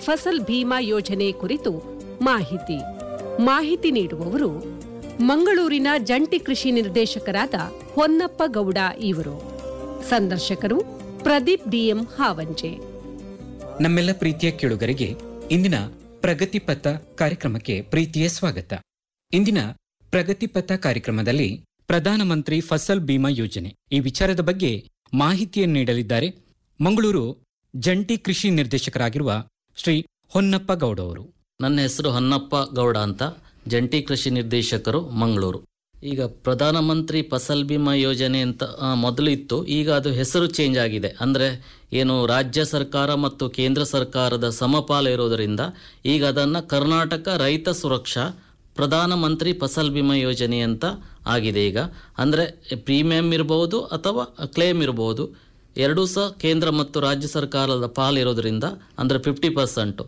ಫಸಲ್ ಭೀಮಾ ಯೋಜನೆ ಕುರಿತು ಮಾಹಿತಿ ಮಾಹಿತಿ ನೀಡುವವರು ಮಂಗಳೂರಿನ ಜಂಟಿ ಕೃಷಿ ನಿರ್ದೇಶಕರಾದ ಹೊನ್ನಪ್ಪ ಗೌಡ ಇವರು ಸಂದರ್ಶಕರು ಪ್ರದೀಪ್ ಡಿಎಂ ಹಾವಂಜೆ ನಮ್ಮೆಲ್ಲ ಪ್ರೀತಿಯ ಕೇಳುಗರಿಗೆ ಇಂದಿನ ಪ್ರಗತಿ ಪಥ ಕಾರ್ಯಕ್ರಮಕ್ಕೆ ಪ್ರೀತಿಯ ಸ್ವಾಗತ ಇಂದಿನ ಪ್ರಗತಿ ಪಥ ಕಾರ್ಯಕ್ರಮದಲ್ಲಿ ಪ್ರಧಾನಮಂತ್ರಿ ಫಸಲ್ ಬಿಮಾ ಯೋಜನೆ ಈ ವಿಚಾರದ ಬಗ್ಗೆ ಮಾಹಿತಿಯನ್ನು ನೀಡಲಿದ್ದಾರೆ ಮಂಗಳೂರು ಜಂಟಿ ಕೃಷಿ ನಿರ್ದೇಶಕರಾಗಿರುವ ಶ್ರೀ ಹೊನ್ನಪ್ಪ ಗೌಡ ಅವರು ನನ್ನ ಹೆಸರು ಹೊನ್ನಪ್ಪ ಗೌಡ ಅಂತ ಜಂಟಿ ಕೃಷಿ ನಿರ್ದೇಶಕರು ಮಂಗಳೂರು ಈಗ ಪ್ರಧಾನಮಂತ್ರಿ ಫಸಲ್ ಬಿಮಾ ಯೋಜನೆ ಅಂತ ಆ, ಮೊದಲು ಇತ್ತು ಈಗ ಅದು ಹೆಸರು ಚೇಂಜ್ ಆಗಿದೆ ಅಂದರೆ ಏನು ರಾಜ್ಯ ಸರ್ಕಾರ ಮತ್ತು ಕೇಂದ್ರ ಸರ್ಕಾರದ ಸಮಪಾಲು ಇರೋದರಿಂದ ಈಗ ಅದನ್ನು ಕರ್ನಾಟಕ ರೈತ ಸುರಕ್ಷಾ ಪ್ರಧಾನಮಂತ್ರಿ ಫಸಲ್ ಬಿಮಾ ಯೋಜನೆ ಅಂತ ಆಗಿದೆ ಈಗ ಅಂದರೆ ಪ್ರೀಮಿಯಂ ಇರಬಹುದು ಅಥವಾ ಕ್ಲೇಮ್ ಇರಬಹುದು ಎರಡೂ ಸಹ ಕೇಂದ್ರ ಮತ್ತು ರಾಜ್ಯ ಸರ್ಕಾರದ ಪಾಲಿರೋದ್ರಿಂದ ಅಂದರೆ ಫಿಫ್ಟಿ ಪರ್ಸೆಂಟು